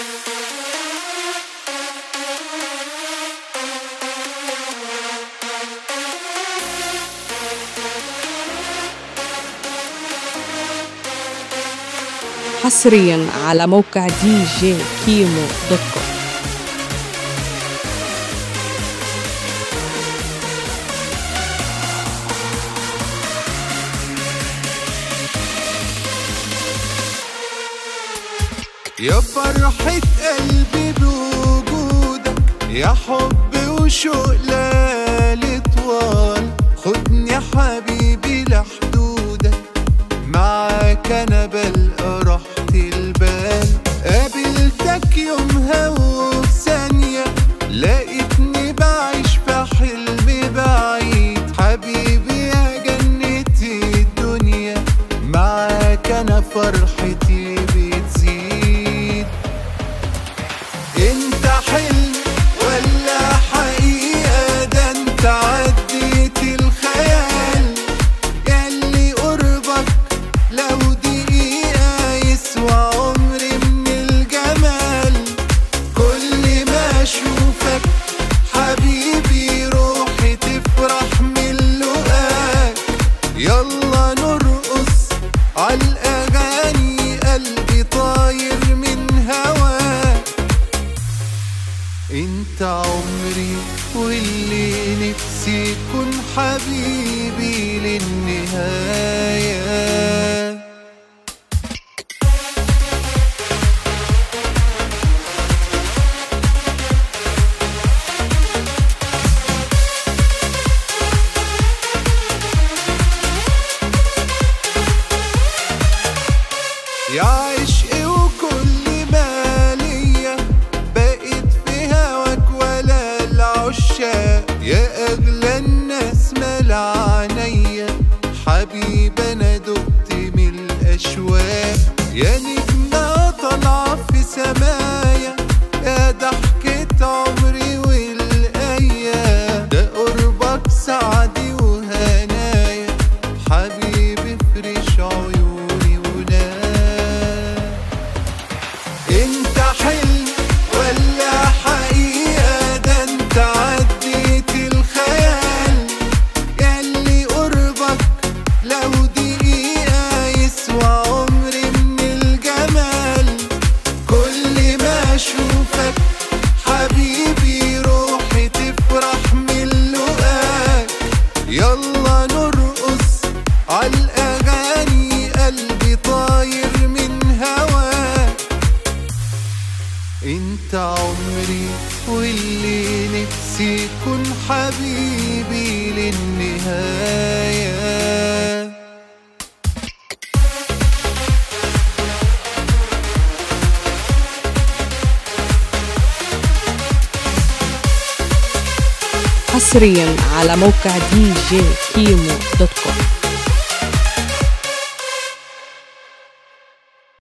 حصريا على موقع دي جي كيمو دوت كوم يا فرحة قلبي بوجودك يا حب وشوق ليالي طوال خدني يا حبيبي لحدودك معاك انا بلقى راحة البال قابلتك يومها وفي ثانية لقيتني بعيش في حلم بعيد حبيبي يا جنة الدنيا معاك انا فرحتي بتزيد انت حلم ولا حقيقة ده انت عديت الخيال ياللي قربك لو دقيقة يسوى عمري من الجمال كل ما اشوفك حبيبي روحي تفرح من لقاك يلا نرقص عالأغاني قلبي طاير من هواك انت عمري واللي نفسي يكون حبيبي للنهايه يا عشقي وكل ما ليا بقيت في هواك ولا العشاق يا اغلى الناس مال عينيا حبيب انا دقت من الاشواق يا نجمة طالعة في سمايا يا ضحكة عمري والايام ده قربك سعدي وهنايا حبيبي فريش عيوني ونام انت حلم ولا حقيقة ده انت عديت الخيال ياللي قربك لو دقيقة يسوى عمري من الجمال كل ما اشوفك حبيبي روحي تفرح من لقاك يلا نرقص عالأغاني قلبي طاير من هواك انت عمري واللي نفسي يكون حبيبي للنهايه حصريا على موقع دي جي كيمو دوت كوم